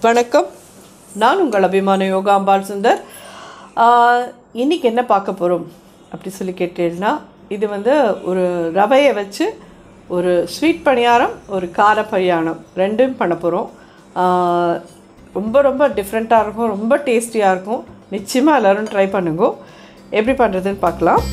வணக்கம் நான் உங்கள் அபிமான யோகா அம்பாள் சுந்தர் ஆஹ், இன்னைக்கு என்ன பார்க்க போகிறோம் அப்படி சொல்லி கேட்டீங்கன்னா இது வந்து ஒரு ரவையை வச்சு ஒரு ஸ்வீட் பணியாரம் ஒரு கார பணியாரம் ரெண்டும் பண்ண போகிறோம் ரொம்ப ரொம்ப டிஃப்ரெண்ட்டாக இருக்கும் ரொம்ப டேஸ்டியாக இருக்கும் நிச்சயமாக எல்லோரும் ட்ரை பண்ணுங்க எப்படி பண்ணுறதுன்னு பார்க்கலாம்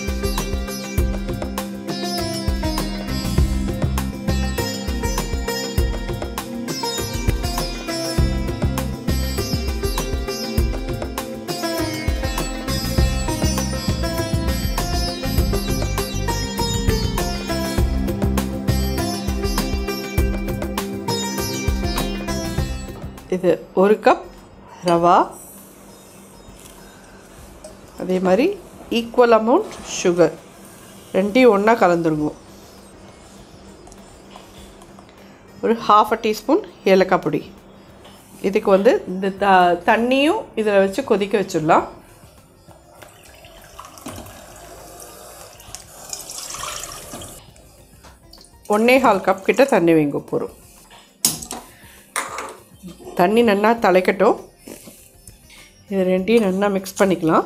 இது ஒரு கப் ரவா அதே மாதிரி ஈக்குவல் அமௌண்ட் சுகர் ரெண்டையும் ஒன்றா கலந்துருங்க ஒரு ஹாஃப் அ டீஸ்பூன் ஏலக்காய் பொடி இதுக்கு வந்து இந்த த தண்ணியும் இதில் வச்சு கொதிக்க வச்சிடலாம் ஒன்றே கால் கப் கிட்ட தண்ணி வைங்க போகிறோம் தண்ணி நல்லா தலைக்கட்டும் இது ரெண்டையும் நல்லா மிக்ஸ் பண்ணிக்கலாம்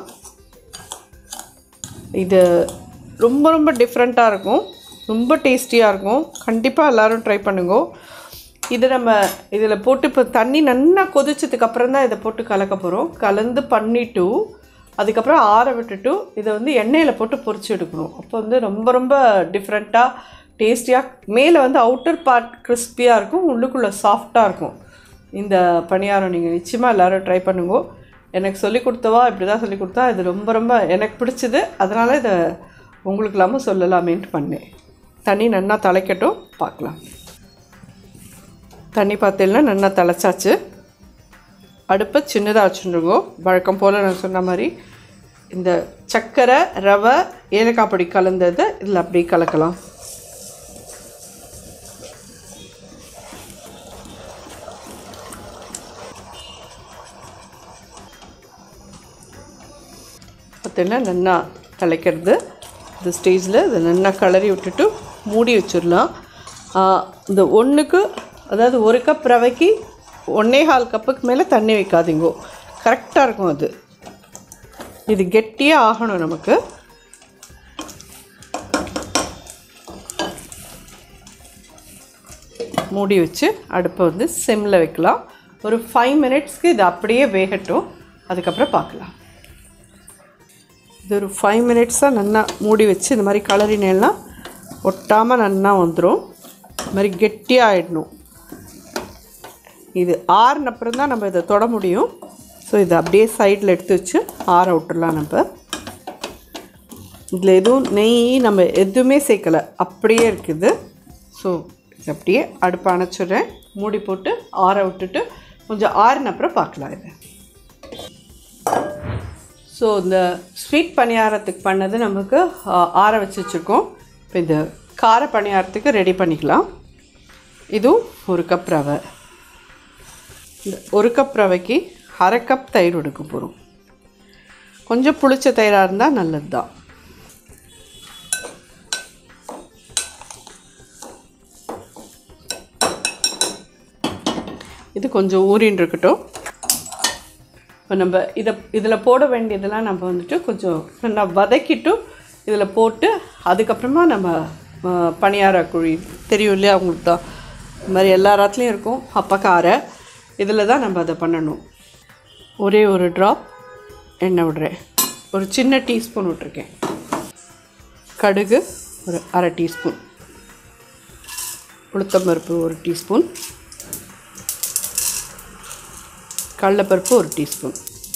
இது ரொம்ப ரொம்ப டிஃப்ரெண்ட்டாக இருக்கும் ரொம்ப டேஸ்டியாக இருக்கும் கண்டிப்பாக எல்லோரும் ட்ரை பண்ணுங்க இது நம்ம இதில் போட்டு இப்போ தண்ணி நல்லா கொதிச்சதுக்கு அப்புறம் தான் இதை போட்டு கலக்க போகிறோம் கலந்து பண்ணிவிட்டு அதுக்கப்புறம் ஆற விட்டுட்டு இதை வந்து எண்ணெயில் போட்டு பொரிச்சு எடுக்கணும் அப்போ வந்து ரொம்ப ரொம்ப டிஃப்ரெண்ட்டாக டேஸ்டியாக மேலே வந்து அவுட்டர் பார்ட் கிறிஸ்பியாக இருக்கும் உள்ளுக்குள்ளே சாஃப்டாக இருக்கும் இந்த பணியாரம் நீங்கள் நிச்சயமாக எல்லோரும் ட்ரை பண்ணுங்க எனக்கு சொல்லி கொடுத்தவா இப்படி தான் சொல்லி கொடுத்தா இது ரொம்ப ரொம்ப எனக்கு பிடிச்சது அதனால் இதை உங்களுக்கு இல்லாமல் சொல்லலாமேன்ட்டு பண்ணேன் தண்ணி நல்லா தலைக்கட்டும் பார்க்கலாம் தண்ணி பார்த்தீங்கன்னா நல்லா தலைச்சாச்சு அடுப்பை சின்னதாக வச்சுருங்கோ வழக்கம் போல் நான் சொன்ன மாதிரி இந்த சர்க்கரை ரவை ஏலக்காய் பொடி கலந்ததை இதில் அப்படியே கலக்கலாம் பார்த்தீங்கன்னா நல்லா தலைக்கிறது இந்த ஸ்டேஜில் இதை நல்லா கிளறி விட்டுட்டு மூடி வச்சிடலாம் ஆஹ் இந்த ஒன்றுக்கு அதாவது ஒரு கப் ரவைக்கு ஒன்றே கால் கப்புக்கு மேலே தண்ணி வைக்காதீங்கோ கரெக்டாக இருக்கும் அது இது கெட்டியாக ஆகணும் நமக்கு மூடி வச்சு அடுப்பை வந்து சிம்மில் வைக்கலாம் ஒரு ஃபைவ் மினிட்ஸ்க்கு இது அப்படியே வேகட்டும் அதுக்கப்புறம் பார்க்கலாம் இது ஒரு ஃபைவ் மினிட்ஸாக நல்லா மூடி வச்சு இந்த மாதிரி கலரினேன்னா ஒட்டாமல் நல்லா வந்துடும் இது மாதிரி கெட்டியாக ஆகிடணும் இது ஆறுன அப்புறம் தான் நம்ம இதை தொட முடியும் ஸோ இதை அப்படியே சைடில் எடுத்து வச்சு ஆற விட்டுடலாம் நம்ம இதில் எதுவும் நெய் நம்ம எதுவுமே சேர்க்கலை அப்படியே இருக்குது ஸோ இது அப்படியே அடுப்பை அணைச்சிடுறேன் மூடி போட்டு ஆற விட்டுட்டு கொஞ்சம் ஆறின அப்புறம் பார்க்கலாம் இதை ஸோ இந்த ஸ்வீட் பணியாரத்துக்கு பண்ணது நமக்கு ஆ, ஆற வச்சு வச்சுருக்கோம் இப்போ இந்த கார பணியாரத்துக்கு ரெடி பண்ணிக்கலாம் இதுவும் ஒரு கப் ரவை இந்த ஒரு கப் ரவைக்கு அரை கப் தயிர் எடுக்க போகிறோம் கொஞ்சம் புளிச்ச தயிராக இருந்தால் நல்லது தான் இது கொஞ்சம் ஊறின்னு இருக்கட்டும் இப்போ நம்ம இதை இதில் போட வேண்டியதெல்லாம் நம்ம வந்துட்டு கொஞ்சம் நல்லா வதக்கிட்டு இதில் போட்டு அதுக்கப்புறமா நம்ம ஆ, பணியார குழி தெரியும் இல்லையா அவங்களுக்கு தான் இது மாதிரி எல்லா இடத்துலையும் இருக்கும் அப்பக்கார இதில் தான் நம்ம அதை பண்ணணும் ஒரே ஒரு ட்ராப் எண்ணெய் விடுறேன் ஒரு சின்ன டீஸ்பூன் விட்ருக்கேன் கடுகு ஒரு அரை டீஸ்பூன் உளுத்தம்பருப்பு ஒரு டீஸ்பூன் கடலைப்பருப்பு ஒரு டீஸ்பூன்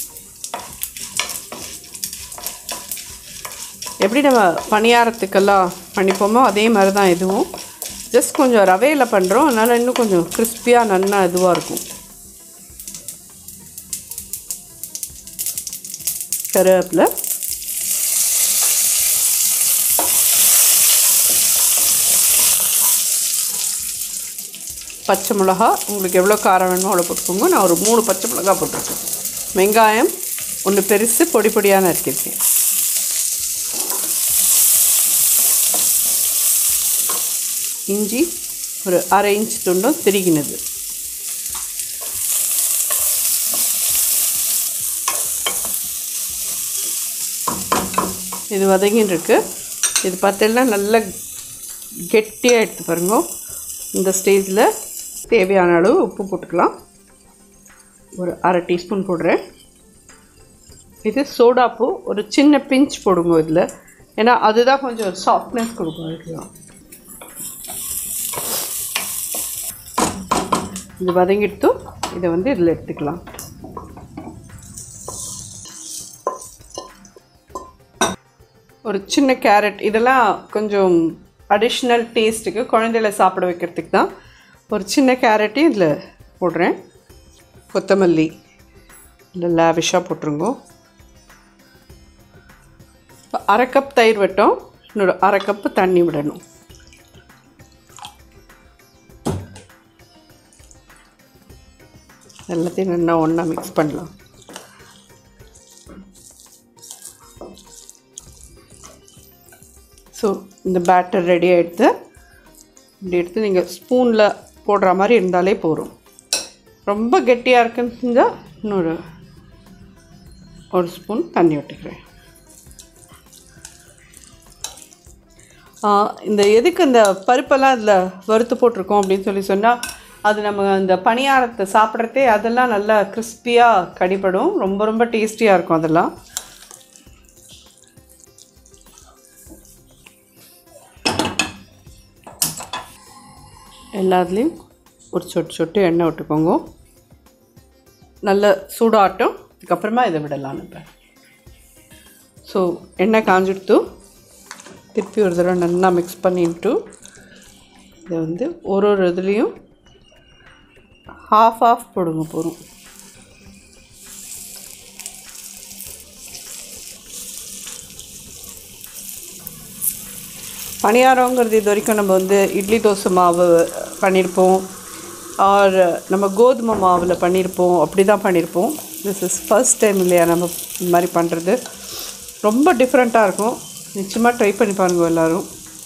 எப்படி நம்ம பணியாரத்துக்கெல்லாம் பண்ணிப்போமோ அதே மாதிரி தான் இதுவும் ஜஸ்ட் கொஞ்சம் ரவையில் பண்ணுறோம் அதனால் இன்னும் கொஞ்சம் கிறிஸ்பியாக நல்லா இதுவாக இருக்கும் கருவேப்பிலை பச்சை மிளகா உங்களுக்கு எவ்வளோ காரம் வேணுமோ அவ்வளோ போட்டுக்கோங்க நான் ஒரு மூணு பச்சை மிளகா போட்டிருக்கேன் வெங்காயம் ஒன்று பெருசு பொடி பொடியாக நறுக்கியிருக்கேன் இஞ்சி ஒரு அரை இன்ச் துண்டும் திருகினது இது வதங்கின்னு இருக்கு இது பார்த்தீங்கன்னா நல்லா கெட்டியாக எடுத்து பாருங்க இந்த ஸ்டேஜில் தேவையான அளவு உப்பு போட்டுக்கலாம் ஒரு அரை டீஸ்பூன் போடுறேன் இது சோடாப்பூ ஒரு சின்ன பிஞ்ச் போடுங்க இதில் ஏன்னா அதுதான் கொஞ்சம் சாஃப்ட்னஸ் கொடுக்கும் இதுலாம் இது வதங்கிட்டு இதை வந்து இதில் எடுத்துக்கலாம் ஒரு சின்ன கேரட் இதெல்லாம் கொஞ்சம் அடிஷ்னல் டேஸ்ட்டுக்கு குழந்தைகளை சாப்பிட வைக்கிறதுக்கு தான் ஒரு சின்ன கேரட்டையும் இதில் போடுறேன் கொத்தமல்லி இல்லை லேவிஷாக போட்டுருங்க இப்போ அரை கப் தயிர் விட்டோம் இன்னொரு அரை கப்பு தண்ணி விடணும் எல்லாத்தையும் நல்லா ஒன்றா மிக்ஸ் பண்ணலாம் ஸோ இந்த பேட்டர் ரெடி ஆகிடுது இப்படி எடுத்து நீங்கள் ஸ்பூனில் போடுற மாதிரி இருந்தாலே போதும் ரொம்ப கெட்டியாக இருக்குன்னு செஞ்சால் இன்னொரு ஒரு ஸ்பூன் தண்ணி விட்டுக்கிறேன் ஆ, இந்த எதுக்கு இந்த பருப்பெல்லாம் இதில் வறுத்து போட்டிருக்கோம் அப்படின்னு சொல்லி சொன்னால் அது நம்ம அந்த பணியாரத்தை சாப்பிட்றதே அதெல்லாம் நல்லா கிறிஸ்பியாக கடிப்படும் ரொம்ப ரொம்ப டேஸ்டியாக இருக்கும் அதெல்லாம் எல்லாத்துலேயும் ஒரு சொட்டு சொட்டு எண்ணெய் விட்டுக்கோங்க நல்ல சூடாட்டும் அதுக்கப்புறமா இதை விடலாம் நம்ம ஸோ எண்ணெய் காஞ்சிடுத்து திருப்பி ஒரு தடவை நல்லா மிக்ஸ் பண்ணிட்டு இதை வந்து ஒரு ஒரு இதுலேயும் ஹாஃப் ஆஃப் போடுங்க போதும் பணியாரங்கிறது இது வரைக்கும் நம்ம வந்து இட்லி தோசை மாவு பண்ணியிருப்போம் ஆர் நம்ம கோதுமை மாவில் பண்ணியிருப்போம் அப்படி தான் பண்ணியிருப்போம் திஸ் இஸ் ஃபர்ஸ்ட் டைம் இல்லையா நம்ம இந்த மாதிரி பண்ணுறது ரொம்ப டிஃப்ரெண்ட்டாக இருக்கும் நிச்சயமாக ட்ரை பண்ணி பாருங்க எல்லோரும்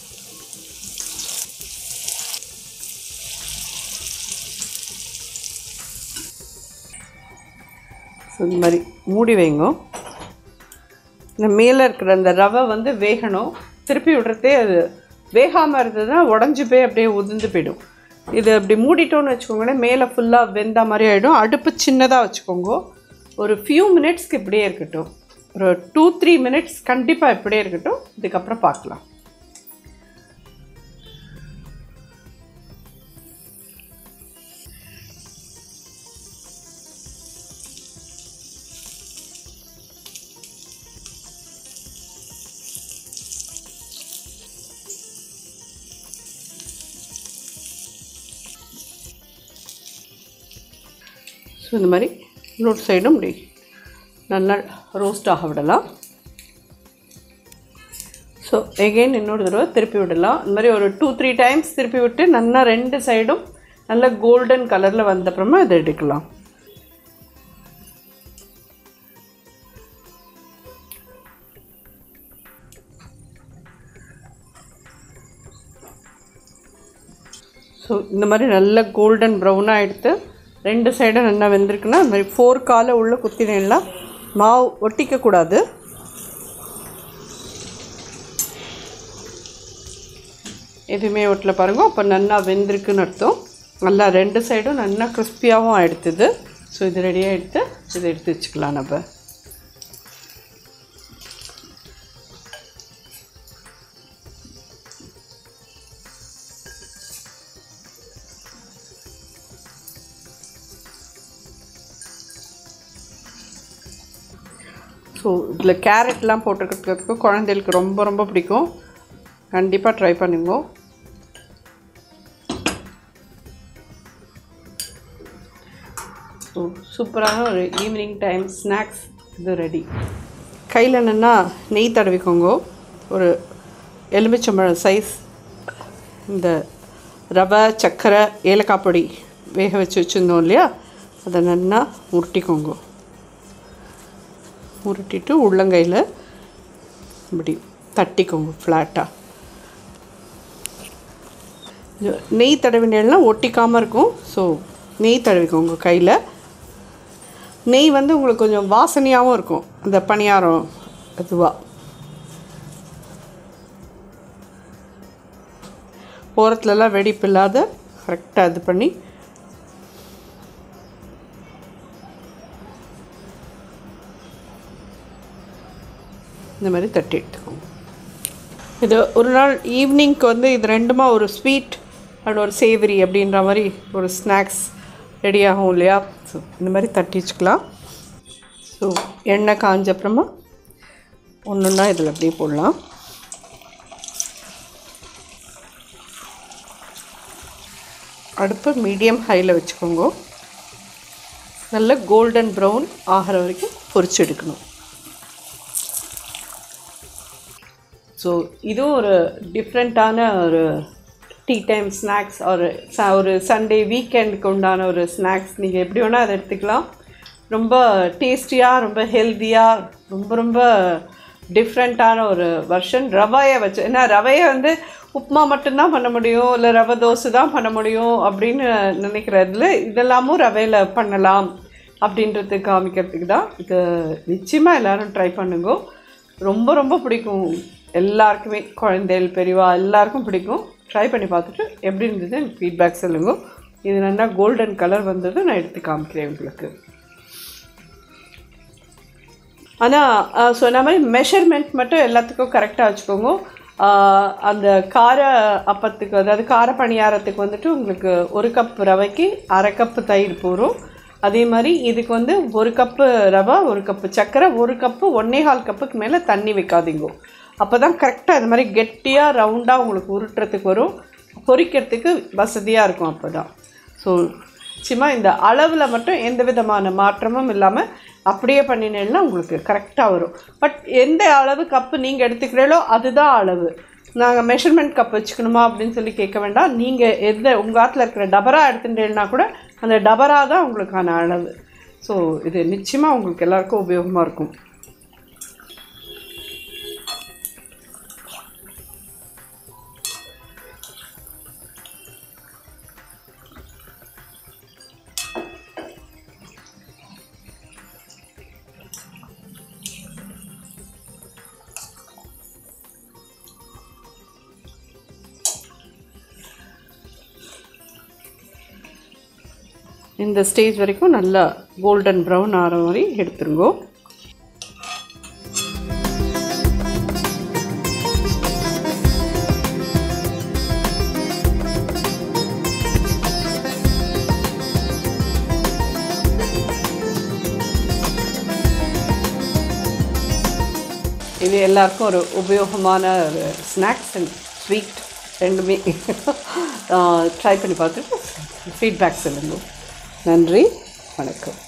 ஸோ இந்த மாதிரி மூடி வைங்க இந்த மேலே இருக்கிற அந்த ரவை வந்து வேகணும் திருப்பி விடுறதே அது வேகாமல் இருந்ததுன்னா உடஞ்சி போய் அப்படியே உதிர்ந்து போயிடும் இது அப்படி மூடிட்டோன்னு வச்சுக்கோங்களேன் மேலே ஃபுல்லாக வெந்த மாதிரி ஆகிடும் அடுப்பு சின்னதாக வச்சுக்கோங்க ஒரு ஃபியூ மினிட்ஸ்க்கு இப்படியே இருக்கட்டும் ஒரு டூ த்ரீ மினிட்ஸ் கண்டிப்பாக இப்படியே இருக்கட்டும் இதுக்கப்புறம் பார்க்கலாம் ஸோ இந்த மாதிரி இன்னொரு சைடும் இப்படி நல்லா ரோஸ்ட் ஆக விடலாம் ஸோ எகெயின் இன்னொரு தடவை திருப்பி விடலாம் இந்த மாதிரி ஒரு டூ த்ரீ டைம்ஸ் திருப்பி விட்டு நல்லா ரெண்டு சைடும் நல்லா கோல்டன் கலரில் வந்தப்புறமா இதை எடுக்கலாம் ஸோ இந்த மாதிரி நல்ல கோல்டன் ப்ரௌனாக எடுத்து ரெண்டு சைடும் நல்லா வெந்திருக்குன்னா இந்த மாதிரி ஃபோர் காலை உள்ள குத்தினேன்னா மாவு ஒட்டிக்கக்கூடாது எதுவுமே ஒட்டல பாருங்க அப்போ நல்லா வெந்திருக்குன்னு அர்த்தம் நல்லா ரெண்டு சைடும் நல்லா கிறிஸ்பியாகவும் ஆகிடுத்துது ஸோ இது ரெடியாக எடுத்து இதை எடுத்து வச்சுக்கலாம் நம்ம ஸோ இதில் கேரட்லாம் போட்டுக்கிறதுக்கு குழந்தைகளுக்கு ரொம்ப ரொம்ப பிடிக்கும் கண்டிப்பாக ட்ரை பண்ணுங்க ஸோ சூப்பரான ஒரு ஈவினிங் டைம் ஸ்நாக்ஸ் இது ரெடி கையில் என்னென்னா நெய் தடவிக்கோங்க ஒரு எலுமிச்சம்பழம் சைஸ் இந்த ரவை சர்க்கரை ஏலக்காய் பொடி வேக வச்சு வச்சுருந்தோம் இல்லையா அதை நல்லா உருட்டிக்கோங்க உருட்டிட்டு உள்ளங்கையில் இப்படி தட்டிக்கோங்க ஃப்ளாட்டாக நெய் தடவினா ஒட்டிக்காமல் இருக்கும் ஸோ நெய் தடவிக்கோங்க கையில் நெய் வந்து உங்களுக்கு கொஞ்சம் வாசனையாகவும் இருக்கும் அந்த பணியாரம் இதுவாக ஓரத்துலலாம் வெடிப்பு இல்லாத கரெக்டாக இது பண்ணி இந்த மாதிரி தட்டி எடுத்துக்கோங்க இது ஒரு நாள் ஈவினிங்க்கு வந்து இது ரெண்டுமா ஒரு ஸ்வீட் அண்ட் ஒரு சேவரி அப்படின்ற மாதிரி ஒரு ஸ்நாக்ஸ் ரெடி ஆகும் இல்லையா ஸோ இந்த மாதிரி தட்டி வச்சுக்கலாம் ஸோ எண்ணெய் காஞ்ச அப்புறமா ஒன்று ஒன்றா இதில் அப்படியே போடலாம் அடுப்பு மீடியம் ஹையில் வச்சுக்கோங்க நல்ல கோல்டன் ப்ரௌன் ஆகிற வரைக்கும் பொரிச்சு எடுக்கணும் ஸோ இதுவும் ஒரு டிஃப்ரெண்ட்டான ஒரு டீ டைம் ஸ்நாக்ஸ் ஒரு ச ஒரு சண்டே வீக்கெண்டுக்கு உண்டான ஒரு ஸ்நாக்ஸ் நீங்கள் எப்படி வேணால் அதை எடுத்துக்கலாம் ரொம்ப டேஸ்டியாக ரொம்ப ஹெல்த்தியாக ரொம்ப ரொம்ப டிஃப்ரெண்ட்டான ஒரு வெர்ஷன் ரவையை வச்சு ஏன்னா ரவையை வந்து உப்புமா மட்டும்தான் பண்ண முடியும் இல்லை ரவை தோசை தான் பண்ண முடியும் அப்படின்னு நினைக்கிறதுல இதெல்லாமும் ரவையில் பண்ணலாம் அப்படின்றது காமிக்கிறதுக்கு தான் இது நிச்சயமாக எல்லோரும் ட்ரை பண்ணுங்க ரொம்ப ரொம்ப பிடிக்கும் எல்லாருக்குமே குழந்தைகள் பெரியவா எல்லாருக்கும் பிடிக்கும் ட்ரை பண்ணி பார்த்துட்டு எப்படி இருந்தது எனக்கு ஃபீட்பேக் சொல்லுங்க இது நல்லா கோல்டன் கலர் வந்தது நான் எடுத்து காமிக்கிறேன் உங்களுக்கு ஆனால் சொன்ன மாதிரி மெஷர்மெண்ட் மட்டும் எல்லாத்துக்கும் கரெக்டாக வச்சுக்கோங்க ஆஹ் அந்த கார அப்பத்துக்கு அதாவது கார பணியாரத்துக்கு வந்துட்டு உங்களுக்கு ஒரு கப் ரவைக்கு அரை கப்பு தயிர் போகும் அதே மாதிரி இதுக்கு வந்து ஒரு கப்பு ரவை ஒரு கப்பு சர்க்கரை ஒரு கப்பு ஒன்றே கால் கப்புக்கு மேலே தண்ணி வைக்காதீங்க அப்போ தான் கரெக்டாக இந்த மாதிரி கெட்டியாக ரவுண்டாக உங்களுக்கு உருட்டுறதுக்கு வரும் பொரிக்கிறதுக்கு வசதியாக இருக்கும் அப்போ தான் ஸோ நிச்சயமாக இந்த அளவில் மட்டும் எந்த விதமான மாற்றமும் இல்லாமல் அப்படியே பண்ணினீங்கன்னா உங்களுக்கு கரெக்டாக வரும் பட் எந்த அளவு கப்பு நீங்கள் எடுத்துக்கிறீங்களோ அதுதான் அளவு நாங்கள் மெஷர்மெண்ட் கப் வச்சுக்கணுமா அப்படின்னு சொல்லி கேட்க வேண்டாம் நீங்கள் எந்த உங்கள் ஆற்றுல இருக்கிற டபரா எடுத்துட்டீங்கன்னா கூட அந்த டபரா தான் உங்களுக்கான அளவு ஸோ இது நிச்சயமாக உங்களுக்கு எல்லாருக்கும் உபயோகமாக இருக்கும் இந்த ஸ்டேஜ் வரைக்கும் நல்லா கோல்டன் ப்ரௌன் ஆகிற மாதிரி எடுத்துருங்கோ இது எல்லாருக்கும் ஒரு உபயோகமான ஒரு ஸ்நாக்ஸ் அண்ட் ஸ்வீட் ரெண்டுமே ட்ரை பண்ணி பார்த்துட்டு ஃபீட்பேக் சொல்லுங்கள் நன்றி வணக்கம்